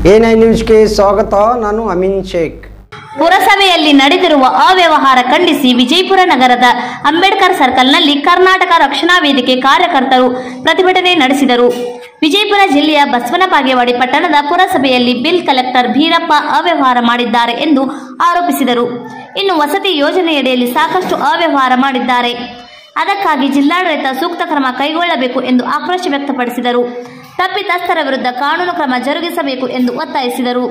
A nine ನ್ಯೂಸ್ಗೆ ಸ್ವಾಗತ ನಾನು ಅಮೀನ್ ಶೇಖ್ ಪುರಸಭೆಯಲ್ಲಿ ನಡೆದಿರುವ ಅವ್ಯವಹಾರ ಖಂಡಿಸಿ ವಿಜಯಪುರ ನಗರದ ಅಂಬೇಡ್ಕರ್ ಸರ್ಕಲ್ನಲ್ಲಿ ಕರ್ನಾಟಕ ರಕ್ಷಣಾ ವೇದಿಕೆ ಕಾರ್ಯಕರ್ತರು ಪ್ರತಿಭಟನೆ ನಡೆಸಿದರು ವಿಜಯಪುರ ಜಿಲ್ಲೆಯ ಬಸವನ ಬಾಗೇವಾಡಿ ಪಟ್ಟಣದ ಪುರಸಭೆಯಲ್ಲಿ ಬಿಲ್ ಕಲೆಕ್ಟರ್ ಭೀರಪ್ಪ ಅವ್ಯವಹಾರ ಮಾಡಿದ್ದಾರೆ ಎಂದು ಆರೋಪಿಸಿದರು ಇನ್ನು ವಸತಿ ಯೋಜನೆಯಡಿಯಲ್ಲಿ ಸಾಕಷ್ಟು ಅವ್ಯವಹಾರ ಮಾಡಿದ್ದಾರೆ ಅದಕ್ಕಾಗಿ ಜಿಲ್ಲಾಡಳಿತ ಸೂಕ್ತ ಕ್ರಮ ಕೈಗೊಳ್ಳಬೇಕು ಎಂದು ಆಕ್ರೋಶ ವ್ಯಕ್ತಪಡಿಸಿದರು ತಪ್ಪಿತಸ್ಥರ ವಿರುದ್ಧ ಕಾನೂನು ಕ್ರಮ ಜರುಗಿಸಬೇಕು ಎಂದು ಒತ್ತಾಯಿಸಿದರು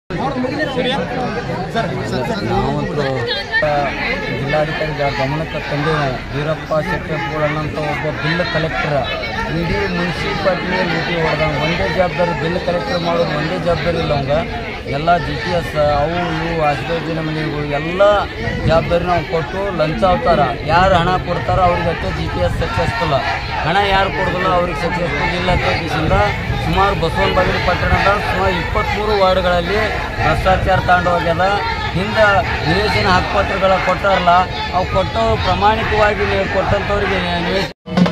ನಾವಂತೂ ಜಿಲ್ಲಾಧಿಕಾರಿ ಗಮನಕ್ಕೆ ತಂದು ವೀರಪ್ಪ ಶೆಟ್ಟಪ್ಪಗಳನ್ನಂತ ಒಬ್ಬ ಬಿಲ್ ಕಲೆಕ್ಟರ್ ಇಡೀ ಮುನ್ಸಿಪಾಲ್ಟಿಯ ಲೂಟಿ ಹೊಡೆದ ಒಂದೇ ಜವಾಬ್ದಾರಿ ಬಿಲ್ ಕಲೆಕ್ಟರ್ ಮಾಡೋದು ಒಂದೇ ಜವಾಬ್ದಾರಿ ಇಲ್ಲ ಅವಂಗ ಎಲ್ಲ ಜಿ ಪಿ ಎಸ್ ಅವು ಇವು ಆಸ್ಪತ್ರೆ ಮನೆಗಳು ಎಲ್ಲ ಜವಾಬ್ದಾರಿ ನಾವು ಕೊಟ್ಟು ಲಂಚ ಅವತಾರ ಯಾರು ಹಣ ಕೊಡ್ತಾರೋ ಅವ್ರಿಗೆ ಅಷ್ಟೇ ಜಿ ಪಿ ಎಸ್ ಸಕ್ಸಸ್ಫುಲ್ ಹಣ ಯಾರು ಕೊಡೋದಿಲ್ಲ ಅವ್ರಿಗೆ ಸಕ್ಸಸ್ಫುಲ್ ಇಲ್ಲ ಅಂತ ಸುಮಾರು ಬಸವನ ಬಾಗಿಲು ಪಟ್ಟಣದ ಸುಮಾರು ಇಪ್ಪತ್ತ್ಮೂರು ವಾರ್ಡ್ಗಳಲ್ಲಿ ಭ್ರಷ್ಟಾಚಾರ ತಾಂಡು ಹೋಗ್ಯದ ಹಿಂದೆ ನಿವೇಶನ ಹಕ್ಕುಪತ್ರಗಳ ಕೊಟ್ಟಾರಲ್ಲ ಅವು ಕೊಟ್ಟು ಪ್ರಾಮಾಣಿಕವಾಗಿ ನೀವು ಕೊಟ್ಟಂಥವ್ರಿಗೆ ನಿವೇಶನ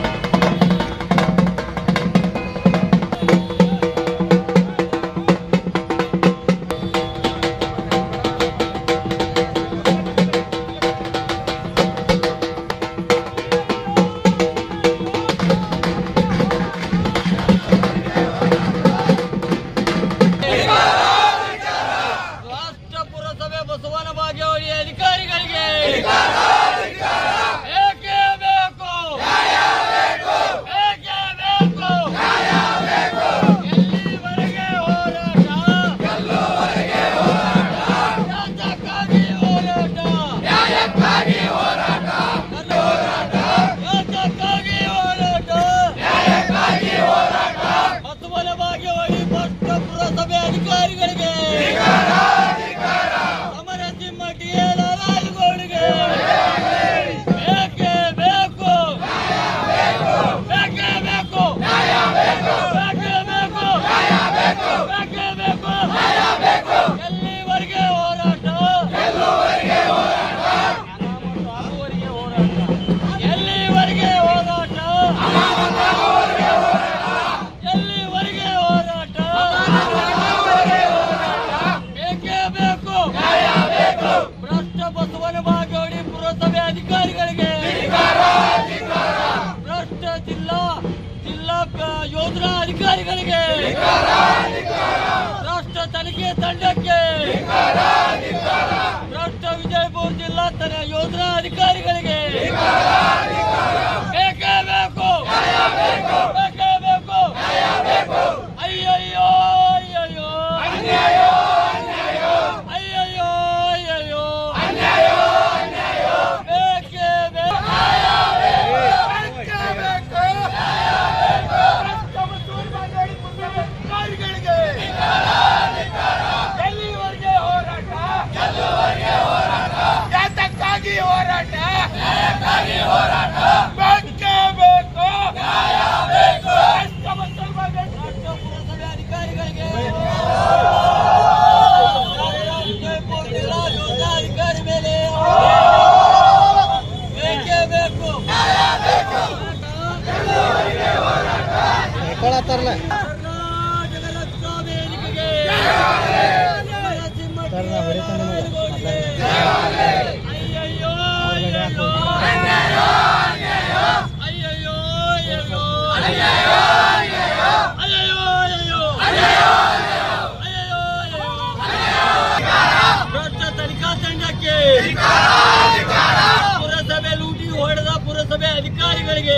ರಾಷ್ಟ್ರ ಪುರಸಭೆ ಬಸವನ ಬಾಗೇವಾಡಿ ಅಧಿಕಾರಿಗಳಿಗೆ ಏಕೆ ಬೇಕು ಏಕೆ ಬೇಕು ಎಲ್ಲಿವರೆಗೆ ಹೋರಾಟ ಯಾತಕ್ಕಾಗಿ ಹೋರಾಟ ಯಾತಕ್ಕಾಗಿ ಹೋರಾಟ ಬಸವನ ಬಾಗೇವಾಡಿ ಭ್ರಷ್ಟ ಪುರಸಭೆ ಅಧಿಕಾರಿಗಳಿಗೆ ಅಮರಸಿಂಹ ಟಿಎಲ್ ರಾಜಗೌಡಿಗೆ ಬೇಕೇ ಬೇಕು ಬೇಕೇ ಬೇಕು ಬೇಕೇ ಬೇಕು ಬೇಕೇ ಬೇಕು ಎಲ್ಲಿವರೆಗೆ ಹೋರಾಟ ಎಲ್ಲಿವರೆಗೆ ಹೋರಾಟ ಎಲ್ಲಿವರೆಗೆ ಹೋರಾಟ ಬೇಕೇ ಬೇಕು ಭ್ರಷ್ಟ ಬಸವನ ಬಾಗೇವಾಡಿ ಪುರಸಭೆ ಅಧಿಕಾರಿಗಳಿಗೆ ಭ್ರಷ್ಟ ಜಿಲ್ಲಾ ಜಿಲ್ಲಾ ಕ- ಯೋಜನಾ ಅಧಿಕಾರಿಗಳಿಗೆ ಭ್ರಷ್ಟ ತನಿಖೆ ತಂಡಕ್ಕೆ ಭ್ರಷ್ಟ ವಿಜಯಪುರ ಜಿಲ್ಲಾ ತನ ಯೋಜನಾ ಅಧಿಕಾರಿಗಳಿಗೆ ಬೇಕೇ ಬೇಕು ಬೇಕೇ ಬೇಕು ಅಯ್ಯಯ್ಯೋ ಅಯ್ಯಯ್ಯೋ ಅಯ್ಯಯ್ಯೋ ಅಯ್ಯಯ್ಯೋ ಬೇಕೇ ಬೇಕು ಬೇಕೇ ಬೇಕು ಅಧಿಕಾರಿಗಳಿಗೆ ಎಲ್ಲಿವರೆಗೆ ಹೋರಾಟ ಯಾತಕ್ಕಾಗಿ ಹೋರಾಟ ಬೇಕೇ ಬೇಕು ರಾಷ್ಟ್ರ ಮುಸಲ್ಮಾನ ರಾಷ್ಟ್ರ ಪುರಸಭೆ ಅಧಿಕಾರಿಗಳಿಗೆ ವಿಜಯಪುರ ಜಿಲ್ಲಾ ಯೋಜನಾ ಅಧಿಕಾರಿ ಮೇಲೆ ಬೇಕೇ ಬೇಕು ಕರ್ನಾಟಕ ರಕ್ಷಣಾ ವೇದಿಕೆಗೆ ನರಸಿಂಹ ಟಿಆರ್ಗೆ ಅಯ್ಯಯ್ಯೋ ಅಯ್ಯಯ್ಯೋ ಅಯ್ಯಯ್ಯೋ ಅಯ್ಯಯ್ಯೋ ಅಯ್ಯಯ್ಯೋ ಅಯ್ಯಯ್ಯೋ ಭ್ರಷ್ಟ ತನಿಖಾ ತಂಡಕ್ಕೆ ಪುರಸಭೆ ಲೂಟಿ ಹೊಡೆದ ಪುರಸಭೆ ಅಧಿಕಾರಿಗಳಿಗೆ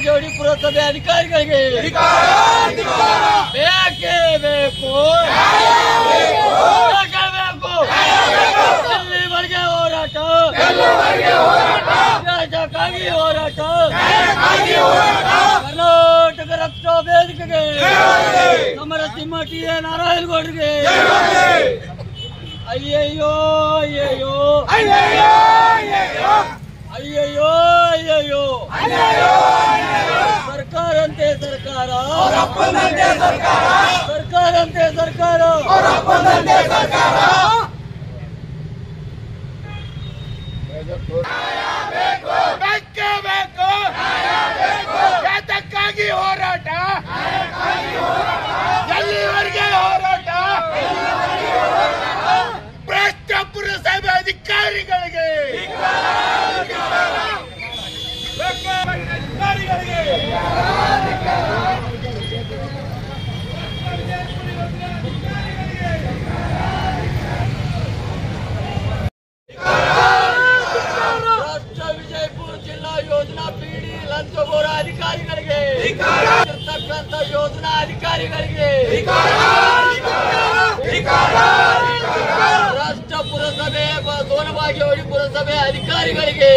ಬಾಗೇವಾಡಿ ಪುರಸಭೆ ಅಧಿಕಾರಿಗಳಿಗೆ ಬೇಕೇ ಬೇಕು ಬೇಕೇ ಬೇಕು ಎಲ್ಲಿವರೆಗೆ ಹೋರಾಟ ರಾಜ್ಯಕ್ಕಾಗಿ ಹೋರಾಟ ಕರ್ನಾಟಕ ರಕ್ಷಾ ವೇದಿಕೆಗೆ ಸಮರ ಸಿಂಹ ಟಿ ಎ ನಾರಾಯಣಗೌಡರಿಗೆ ಅಯ್ಯಯ್ಯೋ ಅಯ್ಯಯ್ಯೋ ಅಯ್ಯಯ್ಯೋ ಅಯ್ಯಯ್ಯೋ ಸರ್ಕಾರಂತೆ ಸರ್ಕಾರ ಸರ್ಕಾರಂತೆ ಸರ್ಕಾರ ಬೇಕೇ ಬೇಕು ಯಾತಕ್ಕಾಗಿ ಹೋರಾಟ ಎಲ್ಲಿವರೆಗೆ ಹೋರಾಟ ಭ್ರಷ್ಟ ಪುರಸಭೆ ಅಧಿಕಾರಿಗಳಿಗೆ ಬೇಕೇ ಬೇಕು ಅಧಿಕಾರಿಗಳಿಗೆ ರಾಷ್ಟ್ರ ವಿಜಯಪುರ ಜಿಲ್ಲಾ ಯೋಜನಾ ಪಿಡಿ ಲಂಚಗೋರ ಅಧಿಕಾರಿಗಳಿಗೆ ಇರ್ತಕ್ಕಂಥ ಯೋಜನಾ ಅಧಿಕಾರಿಗಳಿಗೆ ರಾಷ್ಟ್ರ ಪುರಸಭೆ ಬ- ಸೋನಬಾಗೇವಾಡಿ ಪುರಸಭೆ ಅಧಿಕಾರಿಗಳಿಗೆ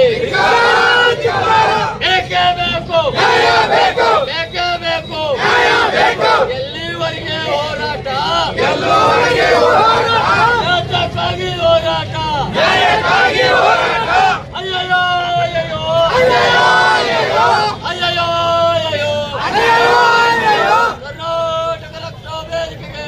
ಬೇಕೇ ಬೇಕು ಬೇಕೇ ಬೇಕು ಎಲ್ಲಿವರೆಗೆ ಹೋರಾಟ ಯಾತಕ್ಕಾಗಿ ಹೋರಾಟ ಅಯ್ಯಯ್ಯೋ ಅಯ್ಯಯ್ಯೋ ಅಯ್ಯಯ್ಯೋ ಅಯ್ಯಯ್ಯೋ ಕರ್ನಾಟಕ ರಕ್ಷಾ ವೇದಿಕೆಗೆ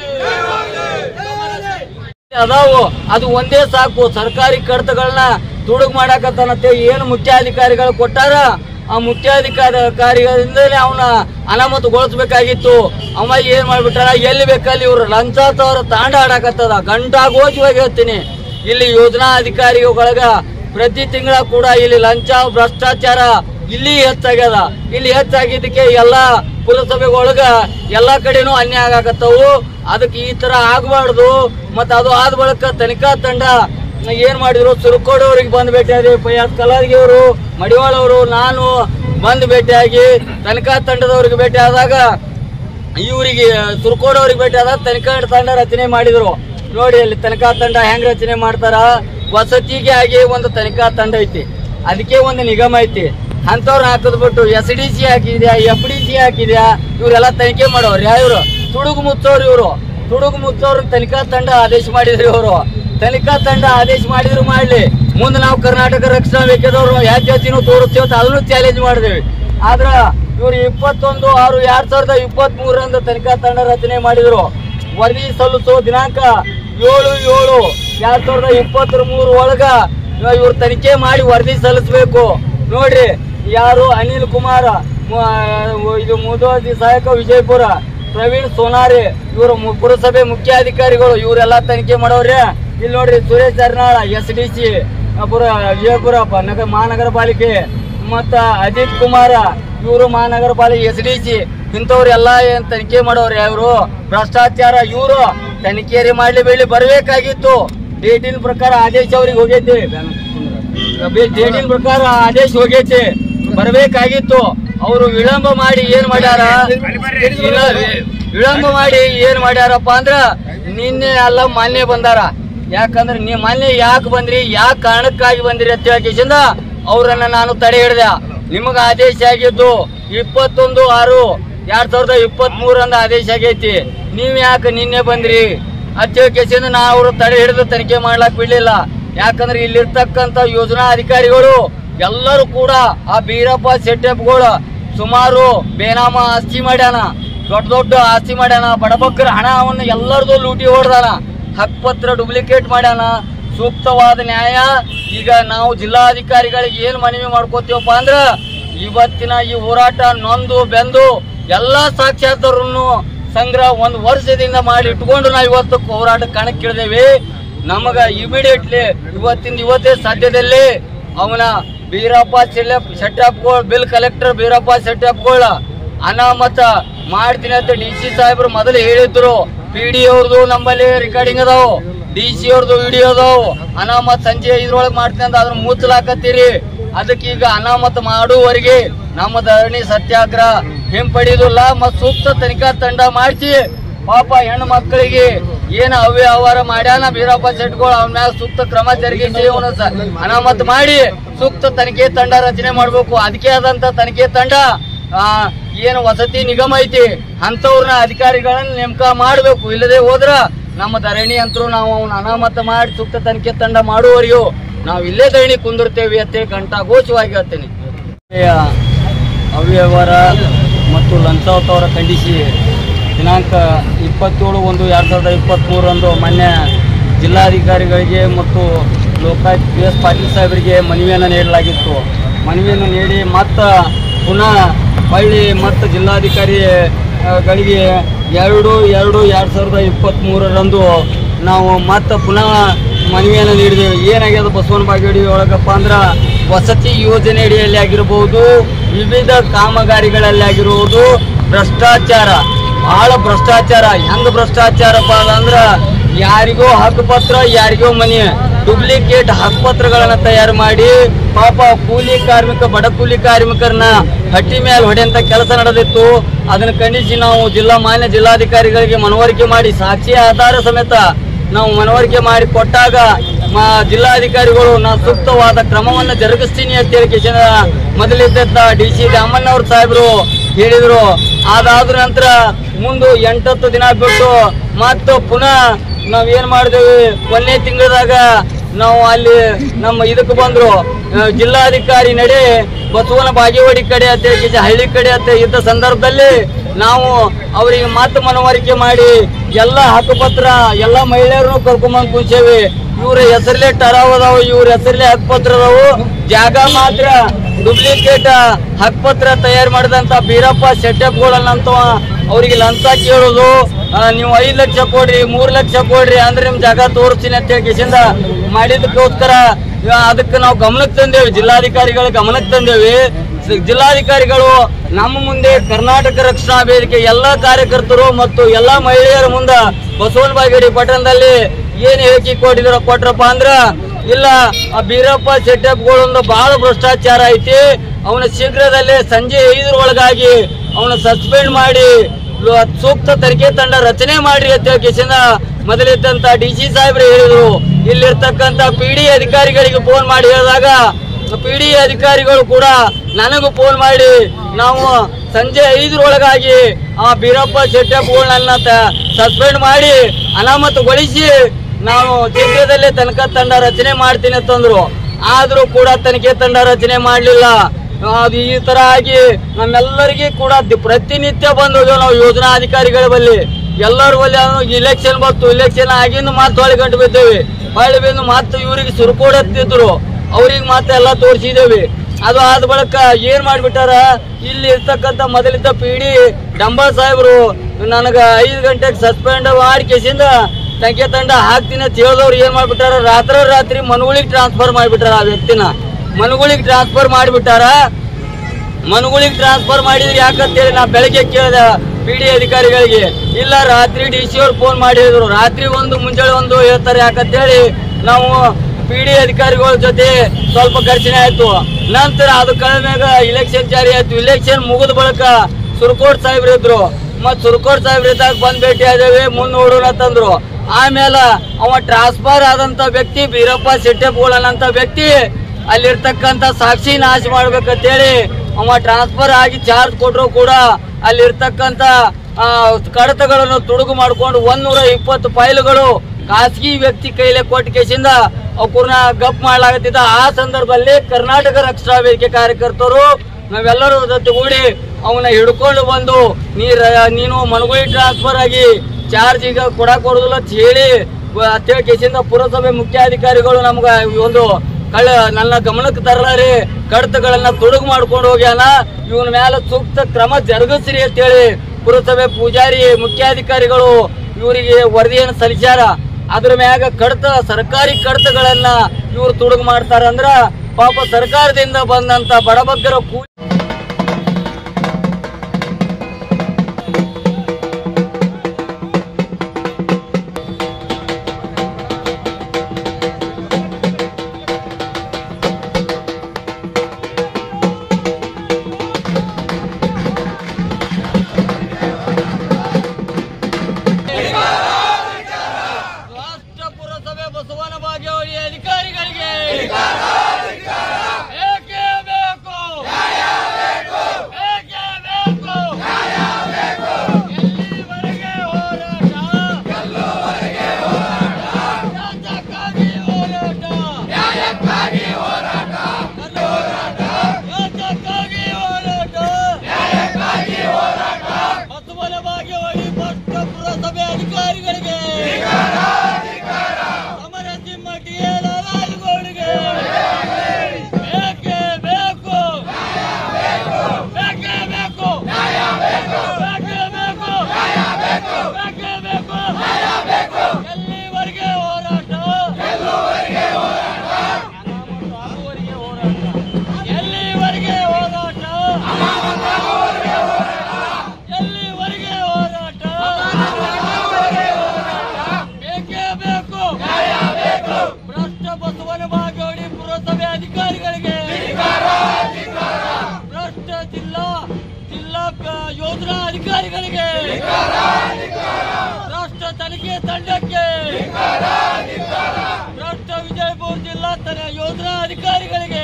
ಅದಾವು ಅದು ಒಂದೇ ಸಾಕು ಸರ್ಕಾರಿ ಕಡತಗಳನ್ನ ತುಡುಗ್ ಮಾಡಾಕತ್ತಾನಂತೆ ಏನು ಮುಖ್ಯಾಧಿಕಾರಿಗಳು ಕೊಟ್ಟಾರ ಆ ಮುಖ್ಯಾಧಿಕಾರಿಗಳಿಂದಲೇ ಅವನ ಅನಾಮತುಗೊಳಿಸ್ಬೇಕಾಗಿತ್ತು ಅವ ಏನ್ ಮಾಡ್ಬಿಟ್ಟಾರ ಎಲ್ಲಿ ಬೇಕಲ್ಲಿ ಇವ್ರು ಲಂಚ ತವರ ತಾಂಡ ಆಡಾಕತ್ತದ ಗಂಟಾಗೋಚವಾಗಿ ಹೇಳ್ತೀನಿ ಇಲ್ಲಿ ಯೋಜನಾ ಅಧಿಕಾರಿಗಳೊಳಗ ಪ್ರತಿ ತಿಂಗಳ ಕೂಡ ಇಲ್ಲಿ ಲಂಚ ಭ್ರಷ್ಟಾಚಾರ ಇಲ್ಲಿ ಹೆಚ್ಚಾಗ್ಯದ ಇಲ್ಲಿ ಹೆಚ್ಚಾಗಿದ್ದಕ್ಕೆ ಎಲ್ಲಾ ಪುರಸಭೆಗೊಳಗ ಎಲ್ಲಾ ಕಡೆನೂ ಅನ್ಯಾಯ ಆಗಾಕತ್ತವು ಅದಕ್ಕೆ ಈ ತರ ಆಗ್ಬಾರ್ದು ಮತ್ತ ಅದು ಆದ ಬಳಿಕ ತನಿಖಾ ತಂಡ ಏನ್ ಮಾಡಿದ್ರು ಸುರ್ಕೋಡವ್ರಿಗೆ ಬಂದ್ ಭೇಟಿಯಾಗಿ ಫಯಾಜ್ ಕಲಾರ್ಗಿ ಅವರು ಮಡಿವಾಳ ಅವರು ನಾನು ಬಂದ್ ಭೇಟಿಯಾಗಿ ತನಿಖಾ ತಂಡದವ್ರಿಗೆ ಭೇಟಿ ಆದಾಗ ಇವರಿಗೆ ಸುರ್ಕೋಡವ್ರಿಗೆ ಭೇಟಿ ಆದಾಗ ತನಿಖಾ ತಂಡ ರಚನೆ ಮಾಡಿದ್ರು ನೋಡಿ ಅಲ್ಲಿ ತನಿಖಾ ತಂಡ ಹೆಂಗ್ ರಚನೆ ಮಾಡ್ತಾರ ವಸತಿಗೆ ಆಗಿ ಒಂದು ತನಿಖಾ ತಂಡ ಐತಿ ಅದಕ್ಕೆ ಒಂದು ನಿಗಮ ಐತಿ ಅಂತವ್ರನ್ನ ಹಾಕಿದ್ಬಿಟ್ಟು ಎಸ್ ಡಿ ಸಿ ಹಾಕಿದ್ಯಾ ಎಫ್ ಡಿ ಸಿ ಹಾಕಿದ್ಯಾ ಇವರೆಲ್ಲ ತನಿಖೆ ಮಾಡೋರು ಇವ್ರು ತುಡುಗು ಮುಚ್ಚೋರು ಇವರು ತುಡುಗು ಮುಚ್ಚೋರು ತನಿಖಾ ತಂಡ ಆದೇಶ ಮಾಡಿದ್ರು ಇವರು ತನಿಖಾ ತಂಡ ಆದೇಶ ಮಾಡಿದ್ರು ಮಾಡ್ಲಿ ಮುಂದೆ ನಾವು ಕರ್ನಾಟಕ ರಕ್ಷಣಾ ವೇದಿಕೆದವರು ಯಾಕೆ ಜಾತಿನೂ ತೋರಿಸ್ತೀವಿ ಅಂತ ಅದನ್ನು ಚಾಲೆಂಜ್ ಮಾಡಿದ್ವಿ ಆದ್ರ ಇವ್ರು ಇಪ್ಪತ್ತೊಂದು ಆರು ಎರಡ್ ಸಾವಿರದ ಇಪ್ಪತ್ತ್ ಮೂರರಂದು ತನಿಖಾ ತಂಡ ರಚನೆ ಮಾಡಿದ್ರು ವರದಿ ಸಲ್ಲಿಸೋ ದಿನಾಂಕ ಏಳು ಏಳು ಎರಡ್ ಸಾವಿರದ ಇಪ್ಪತ್ತರ ಮೂರು ಒಳಗ ಇವ್ರು ತನಿಖೆ ಮಾಡಿ ವರದಿ ಸಲ್ಲಿಸಬೇಕು ನೋಡ್ರಿ ಯಾರು ಅನಿಲ್ ಕುಮಾರ ಮು- ಇದು ಮುದೋದಿ ಸಹಾಯಕ ವಿಜಯಪುರ ಪ್ರವೀಣ್ ಸೋನಾರಿ ಇವರು ಪುರಸಭೆ ಮುಖ್ಯಾಧಿಕಾರಿಗಳು ಇವರೆಲ್ಲ ತನಿಖೆ ಮಾಡೋರ್ರಿ ಇಲ್ಲಿ ನೋಡ್ರಿ Suresh Arnal S D C ಪುರ ವಿಜಯಪುರ ಪ- ನಗರ ಮಹಾನಗರ ಪಾಲಿಕೆ ಮತ್ತ ಅಜಿತ್ ಕುಮಾರ ಇವರು ಮಹಾನಗರ ಪಾಲಿಕೆ ಎಸ್ ಡಿ ಸಿ ಇಂಥವ್ರೆಲ್ಲ ಏನ್ ತನಿಖೆ ಮಾಡೋರು ಇವರು ಭ್ರಷ್ಟಾಚಾರ ಇವರು ತನಿಖೆ ಮಾಡ್ಲಿ ಬೆಳ್ಳಿ ಬರ್ಬೇಕಾಗಿತ್ತು ಡೇಟಿನ ಪ್ರಕಾರ ಆದೇಶ ಅವ್ರಿಗೆ ಹೋಗೈತಿ ಡೇಟಿನ ಪ್ರಕಾರ ಆದೇಶ ಹೋಗೈತಿ ಬರ್ಬೇಕಾಗಿತ್ತು ಅವರು ವಿಳಂಬ ಮಾಡಿ ಏನ್ ಮಾಡ್ಯಾರ ಇಲ್ಲ, ವಿಳಂಬ ಮಾಡಿ ಏನ್ ಮಾಡ್ಯಾರಪ್ಪ ಅಂದ್ರ ನಿನ್ನೆ ಅಲ್ಲ ಮೊನ್ನೆ ಬಂದಾರ ಯಾಕಂದ್ರೆ ನೀ ಮೊನ್ನೆ ಯಾಕೆ ಬಂದ್ರಿ ಯಾಕೆ ಕಾರಣಕ್ಕಾಗಿ ಬಂದ್ರಿ ಅಂತ ಹೇಳಕಿಸಿಂದ ಅವ್ರನ್ನ ನಾನು ತಡೆ ಹಿಡ್ದೆ ನಿಮಗ ಆದೇಶ ಆಗಿದ್ದು ಇಪ್ಪತ್ತೊಂದು ಆರು ಎರಡ್ ಸಾವಿರದ ಇಪ್ಪತ್ತ್ ಮೂರಂದ ಆದೇಶ ಆಗೈತಿ ನೀವ್ ಯಾಕೆ ನಿನ್ನೆ ಬಂದ್ರಿ ಅಂತ ಹೇಳಕಿಸಿಂದ ನಾ ಅವ್ರ ತಡೆ ಹಿಡಿದು ತನಿಖೆ ಮಾಡ್ಲಾಕ್ ಬಿಡ್ಲಿಲ್ಲ ಯಾಕಂದ್ರೆ ಇಲ್ಲಿರ್ತಕ್ಕಂತ ಯೋಜನಾ ಅಧಿಕಾರಿಗಳು ಎಲ್ಲರೂ ಕೂಡ ಆ ಬೀರಪ್ಪ ಸೆಟ್ಟಪ್ಗಳು ಸುಮಾರು ಬೇನಾಮ ಆಸ್ತಿ ಮಾಡ್ಯಾನ ದೊಡ್ಡ ದೊಡ್ಡ ಆಸ್ತಿ ಮಾಡ್ಯಾನ ಬಡಬಗ್ಗರ ಹಣವನ್ನು ಎಲ್ಲರದು ಲೂಟಿ ಹೊಡ್ದಾನ ಹಕ್ಪತ್ರ ಡೂಪ್ಲಿಕೇಟ್ ಮಾಡ್ಯಾನ ಸೂಕ್ತವಾದ ನ್ಯಾಯ ಈಗ ನಾವು ಜಿಲ್ಲಾಧಿಕಾರಿಗಳಿಗೆ ಏನ್ ಮನವಿ ಮಾಡ್ಕೋತೀವಪ್ಪ ಅಂದ್ರ ಇವತ್ತಿನ ಈ ಹೋರಾಟ ನೊಂದು ಬೆಂದು ಎಲ್ಲಾ ಸಾಕ್ಷಾತ್ತರನ್ನು ಸಂಗ್ರಹ ಒಂದು ವರ್ಷದಿಂದ ಮಾಡಿ ಇಟ್ಕೊಂಡು ನಾವು ಇವತ್ತು ಹೋರಾಟ ಕಣಕ್ಕಿಳಿದೇವಿ ನಮಗ ಇಮಿಡಿಯೇಟ್ಲಿ ಇವತ್ತಿಂದ ಇವತ್ತೇ ಸಾಧ್ಯದಲ್ಲಿ ಅವನ ಬೀರಪ್ಪ ಚೆಲ್ಲಪ್ ಶೆಟ್ಟಪ್ಗಳು ಬಿಲ್ ಕಲೆಕ್ಟರ್ ಬೀರಪ್ಪ ಶೆಟ್ಟಪ್ಗಳ ಅನಾಮತ ಮಾಡ್ತೀನಿ ಅಂತ ಡಿ ಸಿ ಸಾಹೇಬ್ರು ಮೊದಲು ಹೇಳಿದ್ರು ಪಿ ಡಿ ಅವ್ರದ್ದು ನಮ್ಮಲ್ಲಿ ರೆಕಾರ್ಡಿಂಗ್ ಅದಾವು ಡಿ ಸಿ ಅವ್ರದ್ದು ವಿಡಿಯೋ ಅದಾವು ಅನಾಮತ್ ಸಂಜೆ ಇದ್ರೊಳಗೆ ಮಾಡ್ತೀನಿ ಅಂತ ಅದನ್ನ ಮುಚ್ಚಲಾಕತ್ತೀರಿ ಅದಕ್ಕೆ ಈಗ ಅನಾಮತ್ ಮಾಡುವವರೆಗೆ ನಮ್ಮ ಧರಣಿ ಸತ್ಯಾಗ್ರಹ ಹಿಂಪಡೆಯುವುದಿಲ್ಲ ಮತ್ತು ಸೂಕ್ತ ತನಿಖಾ ತಂಡ ಮಾಡಿಸಿ ಪಾಪ ಹೆಣ್ಣು ಮಕ್ಕಳಿಗೆ ಏನು ಅವ್ಯವಹಾರ ಮಾಡ್ಯಾನ ಬೀರಪ್ಪ ಶೆಟ್ಗಳು ಅವನ ಮ್ಯಾಗ ಸೂಕ್ತ ಕ್ರಮ ಜರುಗಿಸಿ ಅವನ ಸ- ಅನಾಮತ್ ಮಾಡಿ ಸೂಕ್ತ ತನಿಖೆ ತಂಡ ರಚನೆ ಮಾಡ್ಬೇಕು ಅದಕ್ಕೆ ಆದಂತ ತನಿಖೆ ತಂಡ ಆ, ಏನು ವಸತಿ ನಿಗಮ ಐತಿ ಅಂತವ್ರನ್ನ ಅಧಿಕಾರಿಗಳನ್ನ ನೇಮಕ ಮಾಡಬೇಕು ಇಲ್ಲದೆ ಹೋದ್ರ ನಮ್ಮ ಧರಣಿ ಅಂತರೂ ನಾವು ಅವನ ಅನಾಮತ ಮಾಡಿ ಸೂಕ್ತ ತನಿಖೆ ತಂಡ ಮಾಡುವವರೆಗೂ ನಾವು ಇಲ್ಲೇ ಧರಣಿ ಕುಂದಿರ್ತೇವೆ ಅಂತೇಳಿ ಘಂಟಾಘೋಷವಾಗಿ ಹೇಳ್ತೀನಿ ಅವ್ಯವಹಾರ ಮತ್ತು ಲಂಚಾವತವರ ಖಂಡಿಸಿ ದಿನಾಂಕ ಇಪ್ಪತ್ತೇಳು ಒಂದು ಎರಡು ಸಾವಿರದ ಇಪ್ಪತ್ತ್ಮೂರರಂದು ಮಾನ್ಯ ಜಿಲ್ಲಾಧಿಕಾರಿಗಳಿಗೆ ಮತ್ತು ಲೋಕಾಯುಕ್ತ ಬಿ ಎಸ್ ಪಾಟೀಲ್ ಸಾಹೇಬರಿಗೆ ಮನವಿಯನ್ನು ನೀಡಲಾಗಿತ್ತು ಮನವಿಯನ್ನು ನೀಡಿ ಮತ್ತು ಪುನಃ ಹೊಳ್ಳಿ ಮತ್ತು ಜಿಲ್ಲಾಧಿಕಾರಿ ಆ, ಗಳಿಗೆ ಎರಡು ಎರಡು ಎರಡು ಸಾವಿರದ ಇಪ್ಪತ್ತ್ಮೂರರಂದು ನಾವು ಮತ್ತೆ ಪುನಃ ಮನವಿಯನ್ನು ನೀಡಿದೆವು ಏನಾಗ್ಯದ ಬಸವನ ಬಾಗೇಡಿ ಒಳಗಪ್ಪ ಅಂದ್ರೆ ವಸತಿ ಯೋಜನೆ ಅಡಿಯಲ್ಲಿ ಆಗಿರಬಹುದು ವಿವಿಧ ಕಾಮಗಾರಿಗಳಲ್ಲಿ ಆಗಿರುವುದು ಭ್ರಷ್ಟಾಚಾರ ಬಹಳ ಭ್ರಷ್ಟಾಚಾರ ಹೆಂಗ್ ಭ್ರಷ್ಟಾಚಾರಪ್ಪ ಅಂದ್ರ ಯಾರಿಗೋ ಹಕ್ಕುಪತ್ರ ಯಾರಿಗೋ ಮನೆ ಡೂಪ್ಲಿಕೇಟ್ ಹಕ್ಕುಪತ್ರಗಳನ್ನ ತಯಾರು ಮಾಡಿ ಪಾಪ ಕೂಲಿ ಕಾರ್ಮಿಕ ಬಡ ಕೂಲಿ ಕಾರ್ಮಿಕರನ್ನ ಹಟ್ಟಿ ಮೇಲೆ ಹೊಡೆಯಂತ ಕೆಲಸ ನಡೆದಿತ್ತು ಅದನ್ನ ಖಂಡಿಸಿ ನಾವು ಜಿಲ್ಲಾ ಮಾನ್ಯ ಜಿಲ್ಲಾಧಿಕಾರಿಗಳಿಗೆ ಮನವರಿಕೆ ಮಾಡಿ ಸಾಕ್ಷಿ ಆಧಾರ ಸಮೇತ ನಾವು ಮನವರಿಕೆ ಮಾಡಿ ಕೊಟ್ಟಾಗ ಮ- ಜಿಲ್ಲಾಧಿಕಾರಿಗಳು ನಾ ಸೂಕ್ತವಾದ ಕ್ರಮವನ್ನು ಜರುಗಿಸ್ತೀನಿ ಅಂತ ಹೇಳಿ ಕಿಶನ ಮೊದಲಿದ್ದ ಡಿ ಸಿ ರಾಮಣ್ಣವ್ರ ಸಾಹೇಬರು ಹೇಳಿದ್ರು ಅದಾದ ನಂತರ ಮುಂದೆ ಎಂಟತ್ತು ದಿನ ಬಿಟ್ಟು ಮತ್ತು ಪುನಃ ನಾವೇನ್ ಮಾಡಿದೇವಿ ಒಂದನೇ ತಿಂಗಳದಾಗ ನಾವು ಅಲ್ಲಿ ನಮ್ಮ ಇದಕ್ಕೆ ಬಂದ್ರು ಆ, ಜಿಲ್ಲಾಧಿಕಾರಿ ನಡೆ ಬಸವನ ಬಾಗೇವಾಡಿ ಕಡೆ ಅಂತ ಹೇಳಿ ಕಿಶನ ಹಳ್ಳಿ ಕಡೆ ಅಂತ ಇದ್ದ ಸಂದರ್ಭದಲ್ಲಿ ನಾವು ಅವರಿಗೆ ಮಾತು ಮನವರಿಕೆ ಮಾಡಿ ಎಲ್ಲ ಹಕ್ಕುಪತ್ರ ಎಲ್ಲ ಮಹಿಳೆಯರನ್ನು ಕರ್ಕೊಂಬಂದು ಕೂಸೇವಿ ಇವ್ರ ಹೆಸರಲ್ಲೇ ಟರಾವ್ ಅದಾವ ಇವ್ರ ಹೆಸರಲ್ಲೇ ಹಕ್ಕುಪತ್ರ ಅದಾವು ಜಾಗ ಮಾತ್ರ ಡೂಪ್ಲಿಕೇಟ್ ಹಕ್ಕುಪತ್ರ ತಯಾರು ಮಾಡಿದಂತ ಬೀರಪ್ಪ ಸೆಟಪ್ಗಳನ್ನಂತ ಅವರಿಗೆ ಲಂಚ ಕೇಳೋದು ಆ, ನೀವು ಐದ್ ಲಕ್ಷ ಕೊಡ್ರಿ ಮೂರ್ ಲಕ್ಷ ಕೊಡ್ರಿ ಅಂದ್ರೆ ನಿಮ್ ಜಾಗ ತೋರಿಸ್ತೀನಿ ಅಂತ ಹೇಳಿ ಕಿಶಿಂದ ಮಾಡಿದಕ್ಕೋಸ್ಕರ ಇವ ಅದಕ್ಕೆ ನಾವು ಗಮನಕ್ಕೆ ತಂದೇವಿ ಜಿಲ್ಲಾಧಿಕಾರಿಗಳ ಗಮನಕ್ಕೆ ತಂದೇವಿ ಸ- ಜಿಲ್ಲಾಧಿಕಾರಿಗಳು ನಮ್ಮ ಮುಂದೆ ಕರ್ನಾಟಕ ರಕ್ಷಣಾ ವೇದಿಕೆ ಎಲ್ಲಾ ಕಾರ್ಯಕರ್ತರು ಮತ್ತು ಎಲ್ಲಾ ಮಹಿಳೆಯರ ಮುಂದ ಬಸವನ ಬಾಗೇಡಿ ಪಟ್ಟಣದಲ್ಲಿ ಏನ್ ಹೇಳಿಕೆ ಕೊಟ್ಟಿದ್ರ ಕೊಟ್ರಪ್ಪ ಅಂದ್ರ ಇಲ್ಲ ಆ ಬೀರಪ್ಪ ಸೆಟಪ್ಗಳೊಂದು ಬಹಳ ಭ್ರಷ್ಟಾಚಾರ ಐತಿ ಅವನ ಶೀಘ್ರದಲ್ಲೇ ಸಂಜೆ ಐದರ ಒಳಗಾಗಿ ಅವನ ಸಸ್ಪೆಂಡ್ ಮಾಡಿ ಲು- ಸೂಕ್ತ ತನಿಖೆ ತಂಡ ರಚನೆ ಮಾಡ್ರಿ ಅಂತ ಹೇಳಿ ಕಿಶಿಂದ ಮೊದಲಿದ್ದಂತ ಡಿ ಸಿ ಸಾಹೇಬ್ರು ಹೇಳಿದ್ರು ಇಲ್ಲಿರ್ತಕ್ಕಂತ ಪಿ ಡಿ ಅಧಿಕಾರಿಗಳಿಗೆ ಫೋನ್ ಮಾಡಿ ಹೇಳಿದಾಗ ಪಿ ಡಿ ಅಧಿಕಾರಿಗಳು ಕೂಡ ನನಗೂ ಫೋನ್ ಮಾಡಿ ನಾವು ಸಂಜೆ ಐದರೊಳಗಾಗಿ ಆ ಬೀರಪ್ಪ ಶೆಟ್ಟಪ್ಪಗಳನ್ನ ಸಸ್ಪೆಂಡ್ ಮಾಡಿ ಅನಾಮತುಗೊಳಿಸಿ ನಾವು ಶೀಘ್ರದಲ್ಲೇ ತನಿಖಾ ತಂಡ ರಚನೆ ಮಾಡ್ತೀನಿ ಅಂತಂದ್ರು ಆದ್ರೂ ಕೂಡ ತನಿಖೆ ತಂಡ ರಚನೆ ಮಾಡಲಿಲ್ಲ ಅದು ಈ ತರ ಆಗಿ ನಮ್ಮೆಲ್ಲರಿಗೆ ಕೂಡ ದಿ- ಪ್ರತಿನಿತ್ಯ ಬಂದು ಹೋಗ್ಯಾವ ನಾವು ಯೋಜನಾ ಅಧಿಕಾರಿಗಳ ಬಲ್ಲಿ ಎಲ್ಲರ ಬಲ್ಲಿ ಇಲೆಕ್ಷನ್ ಬಂತು ಇಲೆಕ್ಷನ್ ಆಗಿಂದು ಮತ್ತೆ ಹೊಳೆ ಗಂಟು ಬಿದ್ದೇವೆ ಹೊಳೆ ಬಿದ್ದು ಮತ್ತೆ ಇವ್ರಿಗೆ ಸುರುಕೋಡತ್ತಿದ್ರು ಅವ್ರಿಗೆ ಮತ್ತೆ ಎಲ್ಲ ತೋರಿಸಿದೇವಿ ಅದು ಆದ ಬಳಿಕ ಏನ್ ಮಾಡ್ಬಿಟ್ಟಾರ ಇಲ್ಲಿ ಇರ್ತಕ್ಕಂಥ ಮೊದಲಿದ್ದ ಪಿ ಡಿ ಡಂಬಾ ಸಾಹೇಬರು ನನಗ ಐದು ಗಂಟೆಗೆ ಸಸ್ಪೆಂಡ್ ಮಾಡಿ ಕೇಸಿಂದ ಸಂಖ್ಯೆ ತಂಡ ಹಾಕ್ತೀನಿ ಅಂತ ಹೇಳಿದವ್ರು ಏನ್ ಮಾಡ್ಬಿಟ್ಟಾರ ರಾತ್ರಿ ರಾತ್ರಿ ಮನುಗಳಿಗೆ ಟ್ರಾನ್ಸ್ಫರ್ ಮಾಡ್ಬಿಟ್ಟಾರ ಆ ವ್ಯಕ್ತಿನ ಮನುಗಳಿಗೆ ಟ್ರಾನ್ಸ್ಫರ್ ಮಾಡಿಬಿಟ್ಟಾರ ಮನುಗಳಿಗೆ ಟ್ರಾನ್ಸ್ಫರ್ ಮಾಡಿದ್ರಿ ಯಾಕಂತೇಳಿ ನಾ ಬೆಳಗ್ಗೆ ಕೇಳಿದೆ ಪಿ ಡಿ ಅಧಿಕಾರಿಗಳಿಗೆ ಇಲ್ಲ ರಾತ್ರಿ ಡಿ ಸಿ ಅವ್ರು ಫೋನ್ ಮಾಡಿದ್ರು ರಾತ್ರಿ ಒಂದು ಮುಂಜಾನೆ ಒಂದು ಹೇಳ್ತಾರೆ ಯಾಕಂತೇಳಿ ನಾವು ಪಿ ಡಿ ಅಧಿಕಾರಿಗಳ ಜೊತೆ ಸ್ವಲ್ಪ ಘರ್ಷಣೆ ಆಯ್ತು ನಂತರ ಅದು ಕಳೆದ್ಮ್ಯಾಗ ಇಲೆಕ್ಷನ್ ಜಾರಿ ಆಯ್ತು ಇಲೆಕ್ಷನ್ ಮುಗಿದ ಬಳಿಕ ಸುರ್ಕೋಟ್ ಸಾಹೇಬ್ರು ಇದ್ರು ಮತ್ ಸುರ್ಕೋಟ್ ಸಾಹೇಬ್ರ ಇದ್ದಾಗ ಬಂದ್ ಭೇಟಿ ಆದೇವಿ ಮುಂದ್ ನೋಡೋಣ ಅಂತಂದ್ರು ಆಮೇಲೆ ಅವ ಟ್ರಾನ್ಸ್ಫರ್ ಆದಂತ ವ್ಯಕ್ತಿ ಬೀರಪ್ಪ ಶೆಟ್ಟೆಪ್ಗಳನ್ನಂತ ವ್ಯಕ್ತಿ ಅಲ್ಲಿರ್ತಕ್ಕಂಥ ಸಾಕ್ಷಿ ನಾಶ ಮಾಡ್ಬೇಕಂತೇಳಿ ಅವ ಟ್ರಾನ್ಸ್ಫರ್ ಆಗಿ ಚಾರ್ಜ್ ಕೊಟ್ಟರು ಕೂಡ ಅಲ್ಲಿರ್ತಕ್ಕಂಥ ಆ, ಕಡತಗಳನ್ನು ತುಡುಗು ಮಾಡ್ಕೊಂಡು ಒಂದೂರ ಇಪ್ಪತ್ತು ಫೈಲ್ಗಳು ಖಾಸಗಿ ವ್ಯಕ್ತಿ ಕೈಲೇ ಕೊಟ್ಟ ಕೇಸಿಂದ ಅವ್ರನ್ನ ಗಪ್ ಮಾಡ್ಲಾಗತ್ತಿದ್ದ ಆ ಸಂದರ್ಭದಲ್ಲಿ ಕರ್ನಾಟಕ ರಕ್ಷಣಾ ವೇದಿಕೆ ಕಾರ್ಯಕರ್ತರು ನಾವೆಲ್ಲರೂ ಜೊತೆಗೂಡಿ ಅವನ ಹಿಡ್ಕೊಂಡು ಬಂದು ನೀ ರ- ನೀನು ಮನಗುಳಿ ಟ್ರಾನ್ಸ್ಫರ್ ಆಗಿ ಚಾರ್ಜ್ ಈಗ ಕೊಡಕ್ ಕೊಡುದಿಲ್ಲ ಅಂತ ಹೇಳಿ ಅಂತೇಳಿ ಕೇಸಿಂದ ಪುರಸಭೆ ಮುಖ್ಯಾಧಿಕಾರಿಗಳು ನಮ್ಗ ಈ ಒಂದು ಕಳ್ಳ ನನ್ನ ಗಮನಕ್ಕೆ ತರಲಾರಿ ಕಡತಗಳನ್ನ ತುಡುಗು ಮಾಡ್ಕೊಂಡು ಹೋಗ್ಯಾನ ಇವನ ಮೇಲೆ ಸೂಕ್ತ ಕ್ರಮ ಜರುಗಿಸ್ರಿ ಅಂತೇಳಿ ಪುರಸಭೆ ಪೂಜಾರಿ ಮುಖ್ಯಾಧಿಕಾರಿಗಳು ಇವರಿಗೆ ವರದಿಯನ್ನು ಸಲ್ಲಿಸ್ಯಾರ ಅದ್ರ ಮ್ಯಾಗ ಕಡತ ಸರ್ಕಾರಿ ಕಡತಗಳನ್ನ ಇವ್ರು ತುಡುಗು ಮಾಡ್ತಾರ ಅಂದ್ರ ಪಾಪ ಸರ್ಕಾರದಿಂದ ಬಂದಂತ ಬಡಬಗ್ಗರ ಕೂ ಯೋಧರ ಅಧಿಕಾರಿಗಳಿಗೆ ರಾಷ್ಟ್ರ ತನಿಖೆ ತಂಡಕ್ಕೆ ರಾಷ್ಟ್ರ ವಿಜಯಪುರ ಜಿಲ್ಲಾ ತನ ಯೋಧರ ಅಧಿಕಾರಿಗಳಿಗೆ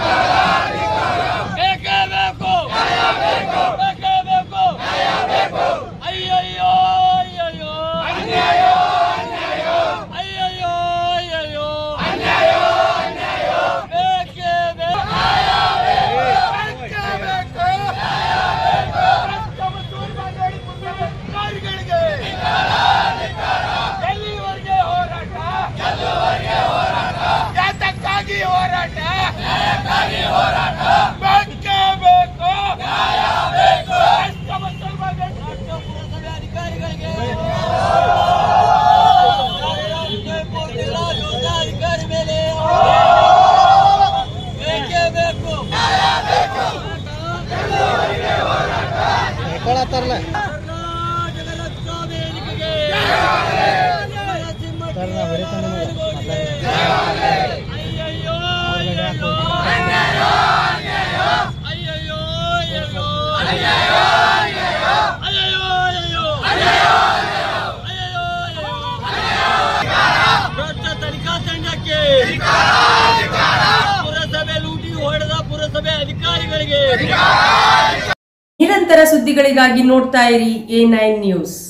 ಬೇಕೇ ಬೇಕು ಬೇಕೇ ಬೇಕು ಅಯ್ಯಯ್ಯೋ ಅಯ್ಯಯ್ಯೋ ಅಯ್ಯಯ್ಯೋ ಅಯ್ಯಯ್ಯೋ ಬೇಕೇ ಬೇಕು ಎಲ್ಲಿವರೆಗೆ ಹೋರಾಟ ಯಾತಕ್ಕಾಗಿ ಹೋರಾಟ ಬೇಕೇ ಬೇಕು ರಾಷ್ಟ್ರ ಮುಸಲ್ಮಾನ ರಾಷ್ಟ್ರ ಪುರಸಭೆ ಅಧಿಕಾರಿಗಳಿಗೆ ವಿಜಯಪುರ ಜಿಲ್ಲಾ ಯೋಧ ಅಧಿಕಾರಿ ಮೇಲೆ ಬೇಕೇ ಬೇಕು ಕರ್ನಾಟಕ ರಕ್ಷಾ ವೇದಿಕೆಗೆ ಅಯ್ಯಯ್ಯೋ ಅಯ್ಯಯ್ಯೋ ಅಯ್ಯಯ್ಯೋ ಅಯ್ಯಯ್ಯೋ ಅಯ್ಯಯ್ಯೋ ಅಯ್ಯಯ್ಯೋ ರಾಷ್ಟ್ರ ತನಿಖಾ ತಂಡಕ್ಕೆ ಪುರಸಭೆ ಲೂಟಿ ಹೊಡೆದ ಪುರಸಭೆ ಅಧಿಕಾರಿಗಳಿಗೆ ನಿರಂತರ ಸುದ್ದಿಗಳಿಗಾಗಿ ನೋಡ್ತಾ ಇರಿ ಎ ನೈನ್ ನ್ಯೂಸ್